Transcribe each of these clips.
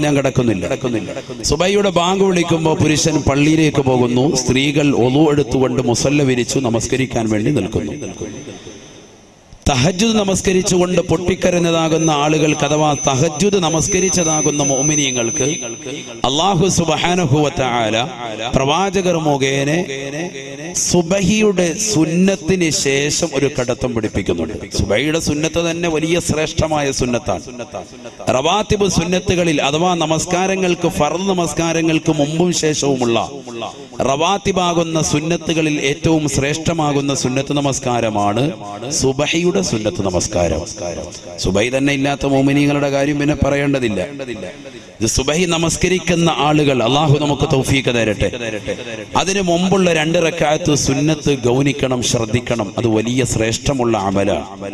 ഞാൻ കിടക്കുന്നില്ല സുബൈയുടെ ബാങ്ക് വിളിക്കുമ്പോൾ പുരുഷൻ പള്ളിയിലേക്ക് പോകുന്നു സ്ത്രീകൾ ഒതു എടുത്തുകൊണ്ട് മുസല്ല വിരിച്ചു നമസ്കരിക്കാൻ വേണ്ടി നിൽക്കുന്നു തഹജുദ് നമസ്കരിച്ചുകൊണ്ട് പൊട്ടിക്കരഞ്ഞതാകുന്ന ആളുകൾക്ക് അഥവാ തഹജുദ് നമസ്കരിച്ചതാകുന്ന മോമിനിയങ്ങൾക്ക് അള്ളാഹു സുബാനുഭവത്തായ പ്രവാചകർ മുഖേന സുബഹിയുടെ സുന്നത്തിന് ശേഷം ഒരു കടത്തം പിടിപ്പിക്കുന്നുണ്ട് സുബഹിയുടെ സുന്നത്ത് തന്നെ വലിയ ശ്രേഷ്ഠമായ സുന്നത്താണ് റവാത്തിബ് സുന്നത്തുകളിൽ അഥവാ നമസ്കാരങ്ങൾക്ക് ഫർദ് നമസ്കാരങ്ങൾക്ക് മുമ്പും ശേഷവുമുള്ള റവാത്തിബാകുന്ന സുന്നത്തുകളിൽ ഏറ്റവും ശ്രേഷ്ഠമാകുന്ന സുന്നത്ത് നമസ്കാരമാണ് സുബഹിയുടെ സുന്നത്ത് നമസ്കാരം സുബൈ തന്നെ ഇല്ലാത്ത മോമിനികളുടെ കാര്യം പിന്നെ പറയേണ്ടതില്ല ഇത് സുബഹി നമസ്കരിക്കുന്ന ആളുകൾ അള്ളാഹു നമുക്ക് തൗഫീക്ക് തരട്ടെ അതിനു മുമ്പുള്ള രണ്ട് റക്കാത്ത് സുന്നത്ത് ഗൗനിക്കണം ശ്രദ്ധിക്കണം അത് വലിയ ശ്രേഷ്ഠമുള്ള അമല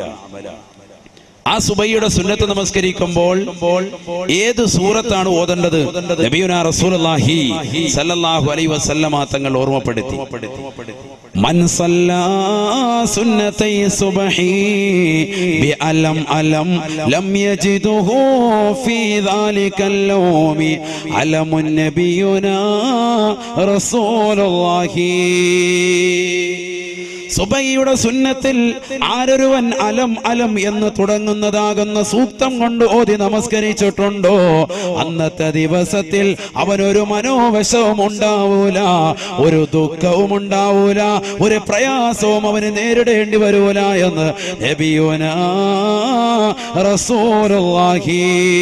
ആ സുബൈയുടെ സുന്നത്ത് നമസ്കരിക്കുമ്പോൾ ഏത് സൂറത്താണ് ഓതേണ്ടത് നബിയുനാ റസൂലുള്ളാഹി സല്ലല്ലാഹു അലൈഹി വസല്ലമ തങ്ങൾ ഓർമ്മപ്പെടുത്തി മൻ സല്ലാ സുന്നതൈ സുബ്ഹി ബിഅലം അലം ലം യജിദുഹു ഫീ ദാലികൽ ലൗമി അലമുൻ നബിയുനാ റസൂലുള്ളാഹി സുബൈയുടെ സുന്നത്തിൽ ആരൊരുവൻ അലം അലം എന്ന് തുടങ്ങുന്നതാകുന്ന സൂക്തം കൊണ്ട് ഓതി നമസ്കരിച്ചിട്ടുണ്ടോ അന്നത്തെ ദിവസത്തിൽ അവനൊരു മനോവശവും ഉണ്ടാവൂല ഒരു ദുഃഖവും ഉണ്ടാവൂല ഒരു പ്രയാസവും അവന് നേരിടേണ്ടി വരൂല എന്ന് നബിയുന റസൂലുള്ളാഹി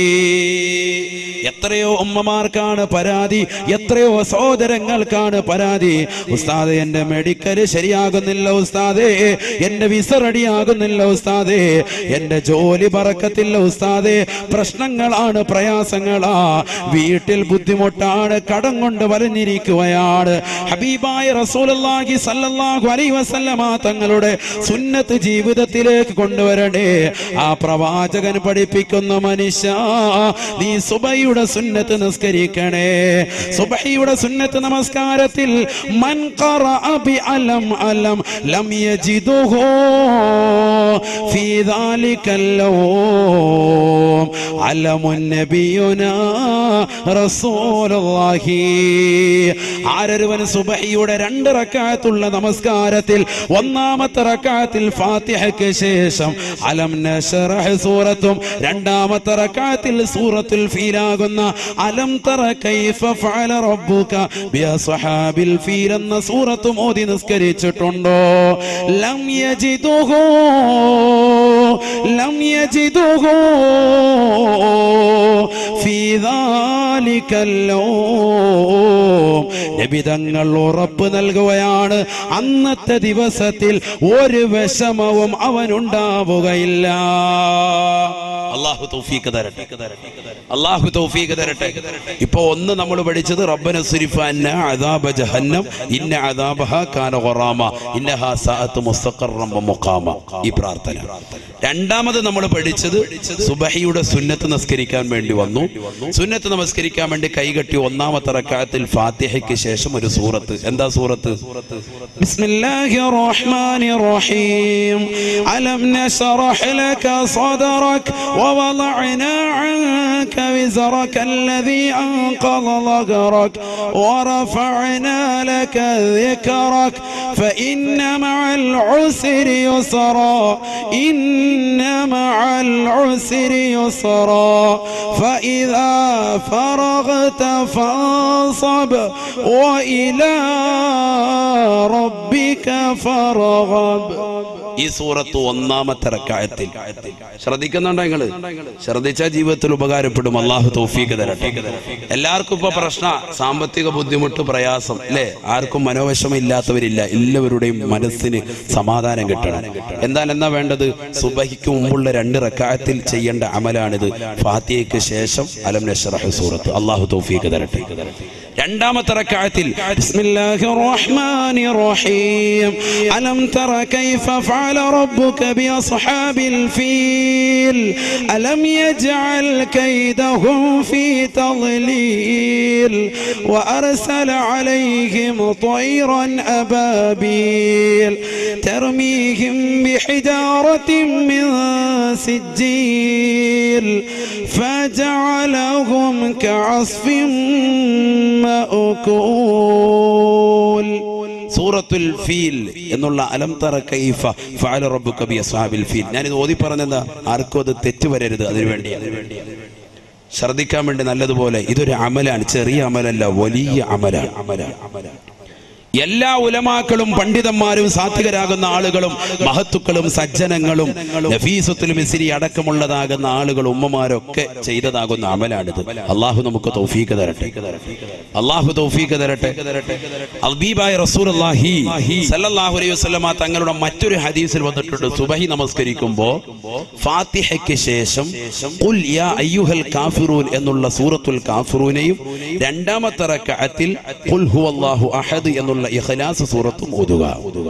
എത്രയോ ഉമ്മമാർക്കാണ് പരാതി എത്രയോ സഹോദരങ്ങൾക്കാണ് പരാതി ഉസ്താദെ എന്റെ മെഡിക്കൽ ശരിയാകുന്നില്ല ഉസ്താദേ എന്റെ വിസ റെഡിയാകുന്നില്ല ഉസ്താദേ എന്റെ ജോലി പറക്കത്തില്ല ഉസ്താദേ പ്രശ്നങ്ങളാണ് പ്രയാസങ്ങളാ വീട്ടിൽ ബുദ്ധിമുട്ടാണ് കടം കൊണ്ട് വലഞ്ഞിരിക്കുകയാണ് ഹബീബായ റസൂലുള്ളാഹി സല്ലല്ലാഹു അലൈഹി വസല്ലമ തങ്ങളുടെ സുന്നത്ത് ജീവിതത്തിലേക്ക് കൊണ്ടുവരണേ ആ പ്രവാചകൻ പഠിപ്പിക്കുന്ന മനുഷ്യ നീ സുബൈയുടെ സുന്നത്ത് നിസ്കരിക്കണേ സുബഹിയുടെ സുന്നത്ത് നമസ്കാരത്തിൽ മൻ ഖറഅ ബി അലം അലം ലം യജിദുഹു ഫീ ദാലികൽ ലൗം അലമുൻ നബിയുനാ റസൂലുള്ളാഹി ആരൊരുവൻ സുബഹിയുടെ രണ്ട് റക്അത്തുള്ള നമസ്കാരത്തിൽ ഒന്നാമത്തെ റക്അത്തിൽ ഫാത്തിഹയ്ക്ക് ശേഷം അലം നശറഹ് സൂറത്തും രണ്ടാമത്തെ റക്അത്തിൽ സൂറത്തുൽ ഫീലാകുന്ന അലം തറ കൈഫ ഫഅല റബ്ബുക ബിഅസ്ഹാബിൽ ഫീൽ എന്ന സൂറത്തും ഓതി നിസ്കരിച്ചിട്ടുണ്ടോ ലം യജിദുഹു ലം യജിദുഹു ഫീ ദാലികൽ ലൗം നബി തങ്ങൾ ഉറപ്പ് നൽകുകയാണ് അന്നത്തെ ദിവസത്തിൽ ഒരു വിഷമവും അവനുണ്ടാവുകയില്ല അള്ളാഹു തൗഫീഖ് തരട്ടെ അള്ളാഹു തൗഫീഖ് തരട്ടെ ഇപ്പൊ ഒന്ന് നമ്മൾ പഠിച്ചത് റബ്ബന സുരിഫ അന്ന അദാബ ജഹന്നം ഇന്ന അദാബഹ കാന ഖറാമ ഇന്നഹാ സഅത്ത് മുസ്തഖറം വ മുഖാമ ഈ പ്രാർത്ഥന രണ്ടാമത് നമ്മൾ പഠിച്ചത് സുബഹിയുടെ സുന്നത്ത് നമസ്കരിക്കാൻ വേണ്ടി വന്നു സുന്നത്ത് നമസ്കരിക്കാൻ വേണ്ടി കൈകെട്ടി ഒന്നാമത്തെ റക്കാത്തിൽ ഫാത്തിഹയ്ക്ക് ശേഷം ഒരു സൂറത്ത് എന്താ സൂറത്ത് ബിസ്മില്ലാഹിർ റഹ്മാനിർ റഹീം അലം നശറഹ് ലക صدرك ووضعنا عنك وزرك الذي أنقض ظهرك ورفعنا لك ذكرك فإن مع العسر يسرا إن مع العسر يسرا فإذا فرغت فانصب وإلى ربك فارغب ഈ സൂറത്ത് ഒന്നാമത്തെ റക്കായത്തിൽ ശ്രദ്ധിക്കുന്നുണ്ടോ നിങ്ങള് ശ്രദ്ധിച്ച ജീവിതത്തിൽ ഉപകാരപ്പെടും അള്ളാഹു തൗഫീക്ക് തരട്ടെ എല്ലാവർക്കും ഇപ്പൊ പ്രശ്ന സാമ്പത്തിക ബുദ്ധിമുട്ട് പ്രയാസം അല്ലേ ആർക്കും മനോവശം ഇല്ലാത്തവരില്ല എല്ലാവരുടെയും മനസ്സിന് സമാധാനം കിട്ടണം എന്നാൽ എന്നാ വേണ്ടത് സുബഹിക്ക് മുമ്പുള്ള രണ്ട് റക്കായത്തിൽ ചെയ്യേണ്ട അമലാണിത് ഫാത്തിയയ്ക്ക് ശേഷം അലം നഷ്റഹ് സൂറത്ത് അള്ളാഹു തൗഫീക്ക് തരട്ടെ രണ്ടാമത്തെ റക്കായത്തിൽ ബിസ്മില്ലാഹിർ റഹ്മാനിർ റഹീം അലം തറ കൈഫ ഫഅല فعل ربك بأصحاب الفيل ألم يجعل كيدهم في تضليل وأرسل عليهم طيرا أبابيل ترميهم بحجارة من سجيل فجعلهم كعصف مأكول സൂറത്തുൽ ഫീൽ എന്നുള്ള അലം തറ കൈഫ ഫഅല റബ്ബുക ബി അസ്ഹാബിൽ ഫീൽ ഞാനിത് ഓതി പറഞ്ഞത് ആർക്കും അത് തെറ്റ് വരരുത് അതിനു വേണ്ടി ശ്രദ്ധിക്കാൻ വേണ്ടി നല്ലതുപോലെ ഇതൊരു അമലാണ് ചെറിയ അമലല്ല വലിയ അമലാണ് അമലാണ് എല്ലാ ഉലമാക്കളും പണ്ഡിതന്മാരും സാത്വികരാകുന്ന ആളുകളും മഹത്തുക്കളും സജ്ജനങ്ങളും നഫീസത്തുൽ മിസ്രി അടക്കമുള്ളതാകുന്ന ആളുകൾ ഉമ്മമാരൊക്കെ ചെയ്തതാകുന്ന അമലാണിത് അള്ളാഹു നമുക്ക് തൗഫീക്ക് തരട്ടെ അള്ളാഹു തൗഫീക്ക് തരട്ടെ അൽബീബായ റസൂലുള്ളാഹി സല്ലല്ലാഹു അലൈഹി വസല്ലമ തങ്ങളുടെ മറ്റൊരു ഹദീസിൽ വന്നിട്ടുണ്ട് സുബഹി നമസ്കരിക്കുമ്പോൾ ഫാത്തിഹയ്ക്ക് ശേഷം ഖുൽ യാ അയ്യുഹൽ കാഫിറൂൻ എന്നുള്ള സൂറത്തുൽ കാഫിറൂനെയും രണ്ടാമത്തെ റക്അത്തിൽ ഖുൽ ഹുവല്ലാഹു അഹദ് എന്നുള്ള ഇഖ്ലാസ് സൂറത്തും ഓതുക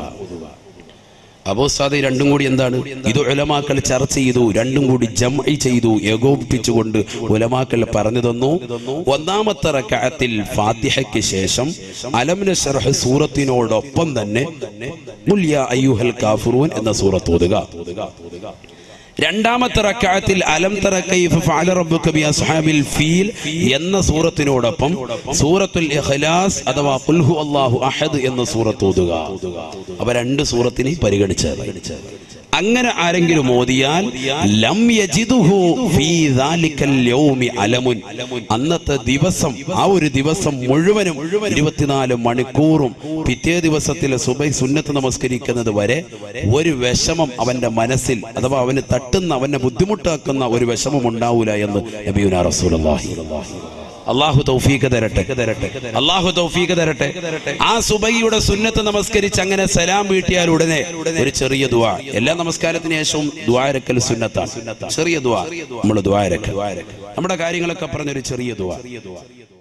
അബോസാദ് രണ്ടും കൂടി എന്താണ് ഇത് ഉലമാക്കൾ ചർച്ച ചെയ്തു രണ്ടും കൂടി ജംഇ ചെയ്തു ഏകോപിപ്പിച്ചുകൊണ്ട് ഉലമാക്കൾ പറഞ്ഞു തന്നു ഒന്നാമത്തെ റക്അത്തിൽ ഫാത്തിഹയ്ക്ക് ശേഷം അലം നശ്റഹ് സൂറത്തിനോടൊപ്പം തന്നെ ഖുൽ യാ അയ്യുഹൽ കാഫിറൂൻ എന്ന സൂറത്ത് ഓതുക രണ്ടാമത്തെ റക്അത്തിൽ അലം തറ കൈഫ ഫഅല റബ്ബുക ബി അസ്ഹാബിൽ ഫീൽ എന്ന സൂറത്തിനോടൊപ്പം സൂറത്തുൽ ഇഖ്ലാസ് അഥവാ ഖുൽ ഹു അല്ലാഹു അഹദ് എന്ന സൂറത്ത് ഓതുക അവ രണ്ട് സൂറത്തിനെ പരിഗണിച്ചത് അങ്ങനെ ആരെങ്കിലും ഓതിയാൽ ലം യജിദുഹു ഫീ ദാലിക്കൽ യൗമി അലമുൻ അന്നത്തെ ദിവസം ആ ഒരു ദിവസം മുഴുവനും ഇരുപത്തിനാല് മണിക്കൂറും പിറ്റേ ദിവസത്തിലെ സുബൈ സുന്നത്ത് നമസ്കരിക്കുന്നത് വരെ ഒരു വിഷമം അവന്റെ മനസ്സിൽ അഥവാ അവന് തട്ടുന്ന അവനെ ബുദ്ധിമുട്ടാക്കുന്ന ഒരു വിഷമം ഉണ്ടാവൂല എന്ന് നബിയുന റസൂലുള്ളാഹി അള്ളാഹു തൗഫീഖ് തരട്ടെ അള്ളാഹു തൗഫീഖ് തരട്ടെ ആ സുബൈയുടെ സുന്നത്ത് നമസ്കരിച്ച് അങ്ങനെ സലാം വീട്ടിയാൽ ഉടനെ ഒരു ചെറിയ ദുആ എല്ലാ നമസ്കാരത്തിന് ശേഷവും ദ്വാരക്കൽ സുന്നത്താണ് ചെറിയ ദുആ നമ്മൾ ദ്വാരക്കൽ നമ്മുടെ കാര്യങ്ങളൊക്കെ പറഞ്ഞൊരു ചെറിയ ദുആ